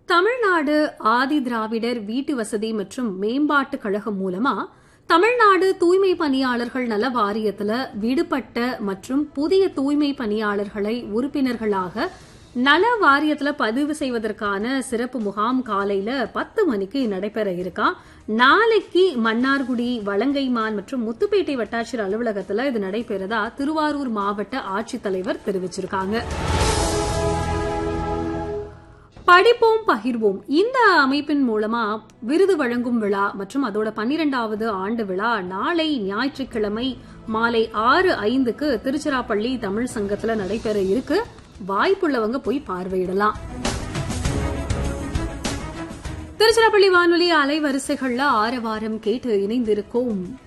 தமிழ்நாடு ஆதி திராவிடர் வீட்டு வசதி மற்றும் மேம்பாட்டு கழகம் மூலமா தமிழ்நாடு தூய்மை பணியாளர்கள் நல வாரியத்துல விடுபட்ட மற்றும் புதிய தூய்மை பணியாளர்களை உறுப்பினர்களாக நல வாரியத்துல பதிவு செய்வதற்கான சிறப்பு முகாம் காலையில பத்து மணிக்கு நடைபெற இருக்கா நாளைக்கு மன்னார்குடி வலங்கைமான் மற்றும் முத்துப்பேட்டை வட்டாட்சியர் அலுவலகத்துல இது நடைபெறதா திருவாரூர் மாவட்ட ஆட்சித்தலைவர் தெரிவிச்சிருக்காங்க படிப்போம் பகிர்வோம் இந்த அமைப்பின் மூலமா விருது வழங்கும் விழா மற்றும் அதோட பன்னிரெண்டாவது ஆண்டு விழா நாளை ஞாயிற்றுக்கிழமை மாலை ஆறு ஐந்துக்கு திருச்சிராப்பள்ளி தமிழ் சங்கத்துல நடைபெற இருக்கு வாய்ப்புள்ளவங்க போய் பார்வையிடலாம் திருச்சிராப்பள்ளி வானொலி அலைவரிசைகள்ல ஆரவாரம் கேட்டு இணைந்திருக்கோம்